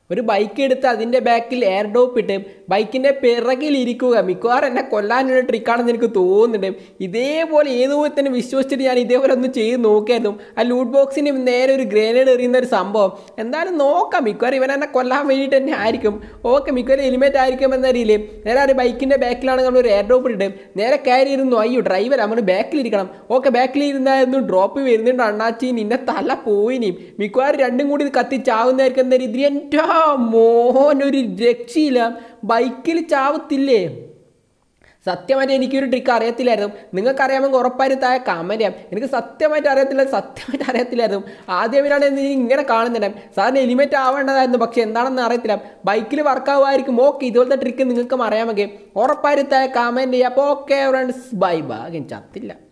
ഒരു ബൈക്ക് എടുത്ത് അതിൻ്റെ ബാക്കിൽ എയർ ഡോപ്പ് ഇട്ട് ബൈക്കിൻ്റെ പിറകിൽ ഇരിക്കുക മിക്കവാറും എന്നെ കൊല്ലാനുള്ള ട്രിക്കാണെന്ന് എനിക്ക് തോന്നുന്നുണ്ട് ഇതേപോലെ ഏതോ തന്നെ വിശ്വസിച്ചിട്ട് ഞാൻ ഇതേപോലെ ഒന്ന് ചെയ്ത് നോക്കിയായിരുന്നു ആ ലൂട്ട് ബോക്സിന് നേരെ ഒരു ഗ്രനേഡ് എറിയുന്ന ഒരു സംഭവം എന്തായാലും നോക്കാം മിക്കവാറും ഇവൻ എന്നെ കൊല്ലാൻ വേണ്ടിയിട്ട് തന്നെ ആയിരിക്കും ഓക്കെ മിക്കവാറും എലിമെൻ്റ് ആയിരിക്കും എന്ന രീതിയിൽ നേരെ ഒരു ബൈക്കിൻ്റെ ബാക്കിലാണ് നമ്മൾ ഒരു എയർ ഡ്രോപ്പ് ഇട്ട് നേരെ കയറി ഇരുന്നു അയ്യോ ഡ്രൈവർ നമ്മൾ ബാക്കിലിരിക്കണം ഓക്കെ ബാക്കിൽ ഇരുന്നായിരുന്നു ഡ്രോപ്പ് വരുന്നുണ്ട് അണ്ണാച്ചി നിന്നെ തല പോയിനിയും മിക്കവാറും രണ്ടും കൂടി ഇത് കത്തി ചാവുന്നതായിരിക്കും എന്ന രീതിയിൽ എൻ്റെ മോഹൻ ഒരു രക്ഷയില്ല ബൈക്കിൽ ചാവത്തില്ലേ സത്യമായിട്ട് എനിക്കൊരു ട്രിക്ക് അറിയത്തില്ലായിരുന്നു നിങ്ങൾക്ക് അറിയാമെങ്കിൽ ഉറപ്പായും താഴെ കമൻറ്റ് ചെയ്യാം എനിക്ക് സത്യമായിട്ട് അറിയത്തില്ല സത്യമായിട്ട് അറിയത്തില്ലായിരുന്നു ആദ്യമായിട്ടാണ് ഇന്ന് ഇങ്ങനെ കാണുന്നുണ്ട് സാറിന് എലിമെറ്റ് ആവേണ്ടതായിരുന്നു പക്ഷെ എന്താണെന്ന് അറിയത്തില്ല ബൈക്കിൽ വർക്കാവുമായിരിക്കും ഓക്കെ ഇതുപോലത്തെ ട്രിക്ക് നിങ്ങൾക്കും അറിയാമെങ്കിൽ ഉറപ്പായും താഴെ കമൻറ്റ് ചെയ്യാം അപ്പോൾ ഓക്കെ ഫ്രണ്ട്സ് ബൈ ബൈ ചത്തില്ല